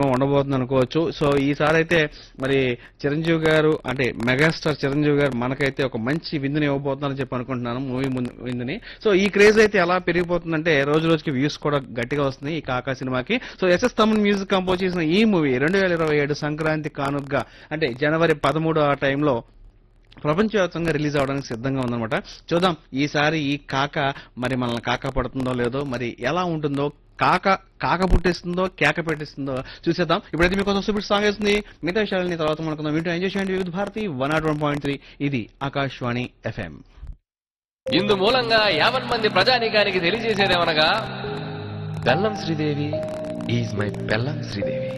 ఉండబోతుంది అనుకోవచ్చు సో ఈసారి అయితే మరి చిరంజీవి గారు అంటే మెగాస్టార్ చిరంజీవి గారు మనకైతే ఒక మంచి విందుని ఇవ్వబోతున్నారని చెప్పి అనుకుంటున్నాను మూవీ విందుని సో ఈ క్రేజ్ అయితే ఎలా పెరిగిపోతుందంటే రోజు రోజుకి వ్యూస్ కూడా గట్టిగా వస్తున్నాయి ఈ కాకా సినిమాకి so SS Thaman music compose చేసిన ఈ మూవీ రెండు వేల ఇరవై ఏడు సంక్రాంతి కానుగ్గా అంటే జనవరి పదమూడు ఆ టైంలో ప్రపంచవ్యాప్తంగా రిలీజ్ అవడానికి సిద్ధంగా ఉందన్నమాట చూద్దాం ఈసారి ఈ కాక మరి మనల్ని కాక పడుతుందో లేదో మరి ఎలా ఉంటుందో కాక కాక పుట్టిస్తుందో కేక పెట్టిస్తుందో చూసేద్దాం ఇప్పుడైతే మీకోసం సూపర్ సాంగ్ వేస్తుంది మిగతా విషయాలని తర్వాత మనకుందాం వీటిలో ఎంజాయ్ చేయండి Vividh Bharati one naught one point three ఇది ఆకాశవాణి ఎఫ్ఎం ఇందు మూలంగా యావన్ మంది ప్రజానీకానికి తెలియజేసేదేమనగా బెల్లం శ్రీదేవి ఈజ్ మై బెల్లం శ్రీదేవి